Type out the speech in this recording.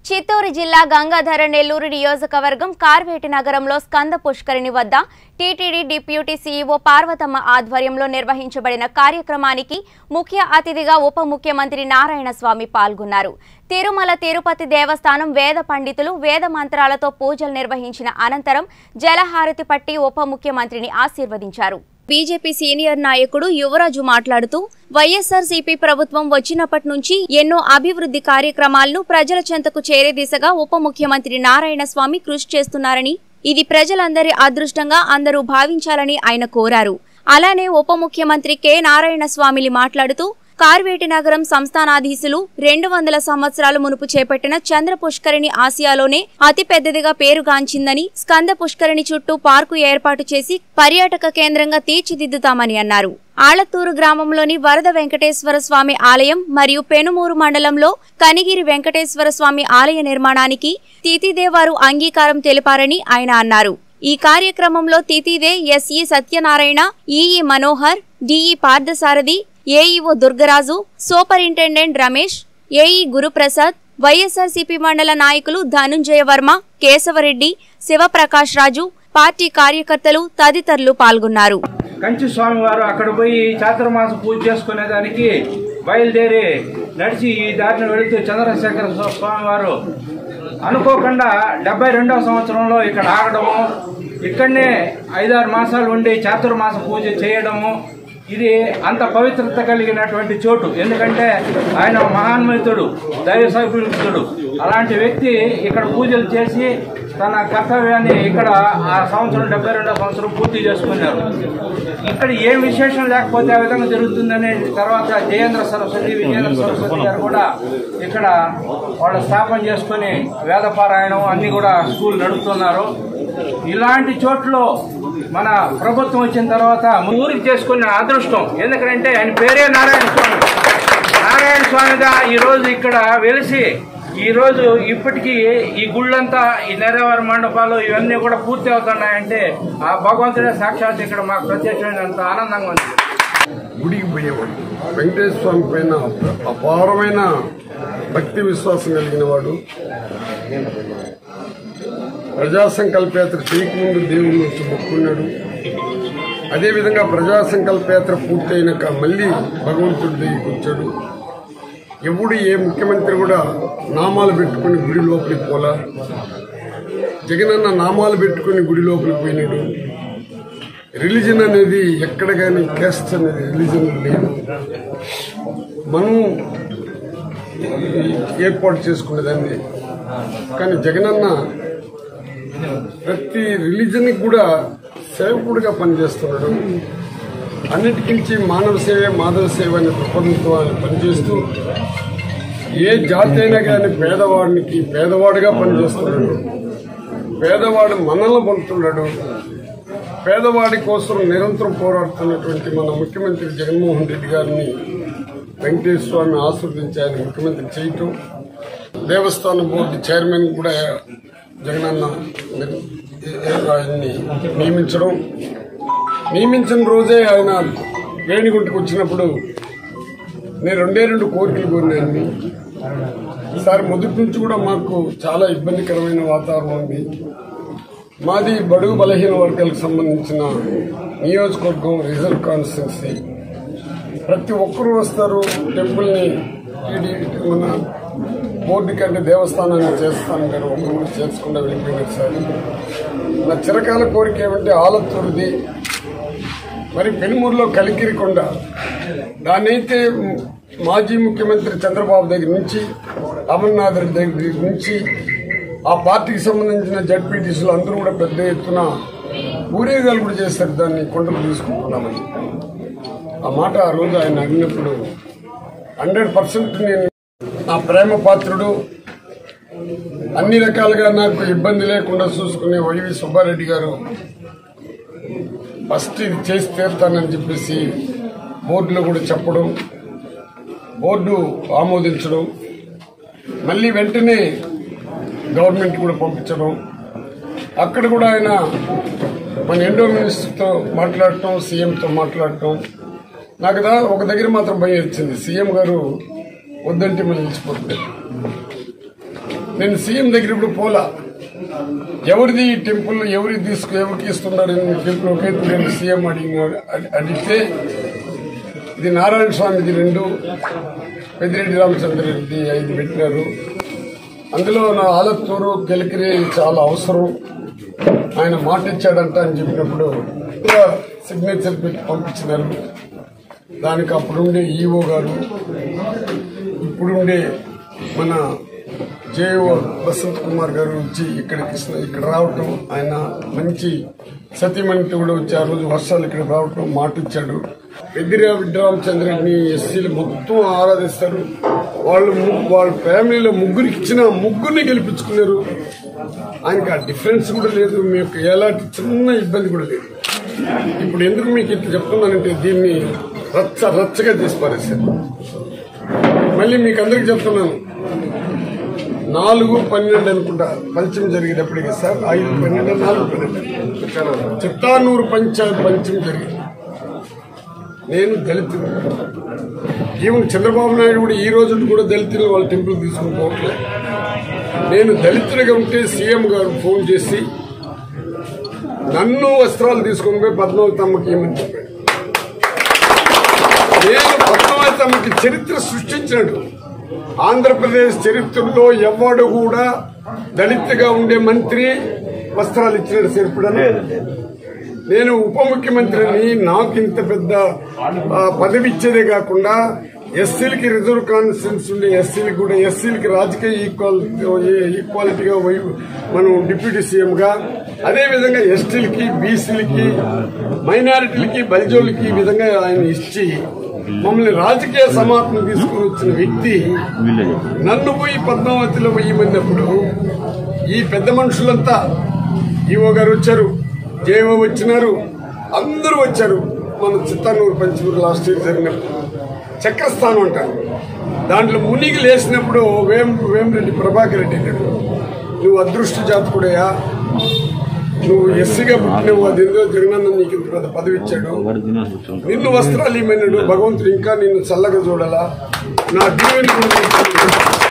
చిత్తూరు జిల్లా గంగాధర నెల్లూరు నియోజకవర్గం కార్వేటి నగరంలో స్కంద పుష్కరిణి వద్ద టీటీడీ డిప్యూటీ సీఈఓ పార్వతమ్మ ఆధ్వర్యంలో నిర్వహించబడిన కార్యక్రమానికి ముఖ్య అతిథిగా ఉప ముఖ్యమంత్రి నారాయణ స్వామి పాల్గొన్నారు తిరుమల తిరుపతి దేవస్థానం వేద పండితులు వేద మంత్రాలతో పూజలు నిర్వహించిన అనంతరం జలహారతి పట్టి ఉప ముఖ్యమంత్రిని ఆశీర్వదించారు బీజేపీ సీనియర్ నాయకుడు యువరాజు మాట్లాడుతూ వైఎస్ఆర్సీపీ ప్రభుత్వం వచ్చినప్పటి నుంచి ఎన్నో అభివృద్ధి కార్యక్రమాలను ప్రజల చెంతకు చేరే దిశగా ఉప ముఖ్యమంత్రి నారాయణ స్వామి కృషి చేస్తున్నారని ఇది ప్రజలందరి అదృష్టంగా అందరూ భావించాలని ఆయన కోరారు అలానే ఉప ముఖ్యమంత్రి కె నారాయణ స్వామిలి మాట్లాడుతూ కార్వేటి నగరం సంస్థానాధీశులు రెండు వందల సంవత్సరాలు మునుపు చేపట్టిన చంద్ర పుష్కరిణి ఆసియాలోనే అతి పెద్దదిగా పేరుగాంచిందని స్కంద పుష్కరిణి చుట్టూ పార్కు ఏర్పాటు చేసి పర్యాటక కేంద్రంగా తీర్చిదిద్దుతామని అన్నారు ఆళ్లతూరు గ్రామంలోని వరద వెంకటేశ్వర స్వామి ఆలయం మరియు పెనుమూరు మండలంలో కనిగిరి వెంకటేశ్వర స్వామి ఆలయ నిర్మాణానికి తితిదేవారు అంగీకారం తెలిపారని ఆయన అన్నారు ఈ కార్యక్రమంలో తితిదే SE Satyanarayana EE Manohar DE Parthasarathi AEO Durgaraju superintendent Ramesh AE Guruprasad YSRCP మండల నాయకులు ధనుంజయ వర్మ కేశవరెడ్డి శివప్రకాష్ రాజు పార్టీ కార్యకర్తలు తదితరులు పాల్గొన్నారు కంచి స్వామి వారు అక్కడ పోయి చాతుర్మాస పూజ చేసుకునే దానికి బయలుదేరి నడిచి ఈ దారిని వెళుతూ చంద్రశేఖర స్వ- స్వామి వారు అనుకోకుండా డెబ్బై రెండవ సంవత్సరంలో ఇక్కడ ఆగడము ఇక్కడనే ఐదారు మాసాలు ఉండి చాతుర్మాస పూజ చేయడము ఇది అంత పవిత్రత కలిగినటువంటి చోటు ఎందుకంటే ఆయన మహాన్వితుడు దైవ సైపుడు అలాంటి వ్యక్తి ఇక్కడ పూజలు చేసి తన కర్తవ్యాన్ని ఇక్కడ ఆ సంవత్సరం డెబ్బై రెండో సంవత్సరం పూర్తి చేసుకున్నారు ఇక్కడ ఏం విశేషం లేకపోతే ఆ విధంగా జరుగుతుందనే తర్వాత జయేంద్ర సరస్వతి విజయేంద్ర సరస్వతి గారు కూడా ఇక్కడ వాళ్ళ స్థాపన చేసుకుని వేదపారాయణం అన్ని కూడా స్కూల్ నడుపుతున్నారు ఇలాంటి చోట్ల మన ప్రభుత్వం వచ్చిన తర్వాత ఊరికి చేసుకున్న అదృష్టం ఎందుకంటే ఆయన పేరే నారాయణ స్వామి నారాయణ స్వామిగా ఈ రోజు ఇక్కడ వెలిసి ఈ రోజు ఇప్పటికీ ఈ గుళ్ళంతా ఈ నెరవేర మండపాలు ఇవన్నీ కూడా పూర్తి అవుతున్నాయంటే ఆ భగవంతుడే సాక్షాత్ ఇక్కడ మాకు ప్రత్యక్షమైనంత ఆనందంగా ఉంది గుడికి పోయేవాడు వెంకటేశ్వర స్వామి పైన అపారమైన భక్తి విశ్వాసం కలిగిన వాడు ప్రజా సంకల్పయాత్ర చేయకముందు దేవుని వచ్చి మొక్కున్నాడు అదేవిధంగా ప్రజా సంకల్పయాత్ర పూర్తయినాక మళ్ళీ భగవంతుడి దగ్గరికి వచ్చాడు ఎప్పుడు ఏ ముఖ్యమంత్రి కూడా నామాలు పెట్టుకుని గుడి లోపలికి పోలా జగనన్న నామాలు పెట్టుకుని గుడి లోపలికి పోయినాడు రిలీజన్ అనేది ఎక్కడ కానీ క్యాస్ట్ అనేది రిలీజన్ లేదు మనం ఏర్పాటు చేసుకునేదాన్ని కానీ జగనన్న ప్రతి రిలీజన్కి కూడా సేవకుడిగా పనిచేస్తున్నాడు అన్నిటికించి మానవ సేవే మాధవ సేవ అనే దృక్పథంతో ఆయన పనిచేస్తూ ఏ జాతి అయినా కానీ పేదవాడికి పేదవాడిగా పనిచేస్తున్నాడు పేదవాడు మనల్ని పొందుతున్నాడు పేదవాడి కోసం నిరంతరం పోరాడుతున్నటువంటి మన ముఖ్యమంత్రి జగన్మోహన్ రెడ్డి గారిని వెంకటేశ్వర స్వామి ఆశీర్వదించి ఆయన ముఖ్యమంత్రి చేయటం దేవస్థానం బోర్డు చైర్మన్ కూడా జగనన్న ఆయన్ని నియమించడం నియమించిన రోజే ఆయన వేణిగుంటకు వచ్చినప్పుడు నేను రెండే రెండు కోరికలు కోరినాను సార్ మొదటి నుంచి కూడా మాకు చాలా ఇబ్బందికరమైన వాతావరణం ఉంది మాది బడుగు బలహీన వర్గాలకు సంబంధించిన నియోజకవర్గం రిజర్వ్ కాన్స్టిట్యున్సీ ప్రతి ఒక్కరూ వస్తారు టెంపుల్ని ఇది మన బోర్డు కంటే దేవస్థానాన్ని చేస్తాను కానీ ఒక్కరు కూడా చేసుకుండా వెళ్ళిపోయినారు సార్ నా చిరకాల కోరిక ఏమంటే ఆలత్తూరుది మరి పెనుమూరులో కలికిరికొండ దాన్నైతే మాజీ ముఖ్యమంత్రి చంద్రబాబు దగ్గర నుంచి అమర్నాథ్ రెడ్డి దగ్గర నుంచి ఆ పార్టీకి సంబంధించిన జడ్పీటీసీలు అందరూ కూడా పెద్ద ఎత్తున ఊరేగాలు కూడా చేశారు దాన్ని కొండలు తీసుకుంటున్నామని ఆ మాట ఆ రోజు ఆయన అడిగినప్పుడు హండ్రెడ్ పర్సెంట్ నేను నా ప్రేమ పాత్రుడు అన్ని రకాలుగా నాకు ఇబ్బంది లేకుండా చూసుకునే వైవి సుబ్బారెడ్డి గారు ఫస్ట్ ఇది చేసి తీరుతానని చెప్పేసి బోర్డులో కూడా చెప్పడం బోర్డు ఆమోదించడం మళ్ళీ వెంటనే గవర్నమెంట్ కూడా పంపించడం అక్కడ కూడా ఆయన మన ఎండో మినిస్టర్తో మాట్లాడటం సీఎంతో మాట్లాడటం నాకు దా ఒక దగ్గర మాత్రం భయం వచ్చింది సీఎం గారు వద్దంటే మళ్ళీ నిలిచిపోతుంది నేను సీఎం దగ్గర ఇప్పుడు పోలా ఎవరిది ఈ టెంపుల్ ఎవరి తీసుకు ఎవరికి ఇస్తున్నారు టెంపుల్ ఒకే నేను సీఎం అడిగినాడు అడి- అడిగితే ఇది నారాయణ స్వామిది రెండు పెద్దిరెడ్డి రామచంద్ర రెడ్డి ఐదు పెట్టినారు అందులో నా ఆలత్తూరు గెలికిరి చాలా అవసరం ఆయన మాట ఇచ్చాడంట అని చెప్పినప్పుడు సిగ్నేచర్ పెట్టి పంపించినారు దానికి అప్పుడుండే ఈఓ గారు ఇప్పుడుండే మన జేఓ బసంత్ కుమార్ గారు వచ్చి ఇక్కడికి ఇక్కడ రావటం ఆయన మంచి సతీమణితో కూడా వచ్చి ఆ రోజు వర్షాలు ఇక్కడ రావటం మాట ఇచ్చాడు పెద్దిరా విడ్రామచంద్రుడిని ఎస్సీలు మొత్తం ఆరాధిస్తారు వాళ్ళు ము- వాళ్ళ ఫ్యామిలీలో ముగ్గురికి ఇచ్చిన ముగ్గురిని గెలిపించుకున్నారు ఆయనకి ఆ డిఫరెన్స్ కూడా లేదు మీకు ఎలాంటి చిన్న ఇబ్బంది కూడా లేదు ఇప్పుడు ఎందుకు మీకు ఇట్లా చెప్తున్నానంటే దీన్ని రచ్చ రచ్చగా తీసి పారేశారు మళ్ళీ మీకు అందరికి చెప్తున్నాను నాలుగు పన్నెండు అనుకుంటా పంచం జరిగేటప్పటికి సార్ ఐదు పన్నెండు నాలుగు పన్నెండు చిత్తానూరు పంచ పంచం జరిగింది నేను దళితుడు ఈవెన్ చంద్రబాబు నాయుడు కూడా ఈ రోజు కూడా దళితులు వాళ్ళ టెంపుల్ తీసుకుని పోవట్లేదు నేను దళితుడిగా ఉంటే సీఎం గారు ఫోన్ చేసి నన్ను వస్త్రాలు తీసుకొని పోయి పద్మావతమ్మకి ఇవ్వమని చెప్పాడు నేను పద్మావతమ్మకి చరిత్ర సృష్టించినట్టు ఆంధ్రప్రదేశ్ చరిత్రలో ఎవడు కూడా దళితుగా ఉండే మంత్రి వస్త్రాలు ఇచ్చినట్టు సరిపడను నేను ఉప ముఖ్యమంత్రిని నాకు ఇంత పెద్ద ఆ, పదవి ఇచ్చేదే కాకుండా ఎస్సీలకి రిజర్వ్ కాన్ఫరెన్స్ ఉండే ఎస్సీలకి కూడా ఎస్సీలకి రాజకీయ ఈక్వాలిటీ ఈక్వాలిటీగా వై- మనం డిప్యూటీ సీఎం గా అదే విధంగా ఎస్టీలకి బీసీలకి మైనారిటీలకి బలిజోళ్ళకి ఈ విధంగా ఆయన ఇచ్చి మమ్మల్ని రాజకీయ సమాప్తం తీసుకుని వచ్చిన వ్యక్తి నన్ను పోయి పద్మావతిలో వెయ్యమన్నప్పుడు ఈ పెద్ద మనుషులంతా ఈఓ గారు వచ్చారు జేఓ వచ్చినారు అందరూ వచ్చారు మన చిత్తానూరు పంచమూరు లాస్ట్ ఇయర్ జరిగినప్పుడు చక్రస్థానం అంటారు దాంట్లో మునిగి లేసినప్పుడు వేం వేమిరెడ్డి ప్రభాకర్ రెడ్డి అన్నాడు నువ్వు అదృష్ట జాతకుడయా నువ్వు ఎస్సీగా పుట్టినవు అదేందో జగనన్న నీకు ఇంత పెద్ద పదవి ఇచ్చాడు నిన్ను వస్త్రాలు ఇమ్మన్నాడు భగవంతుడు ఇంకా నిన్ను చల్లగా చూడాలా నా దీవెని కూడా నీకు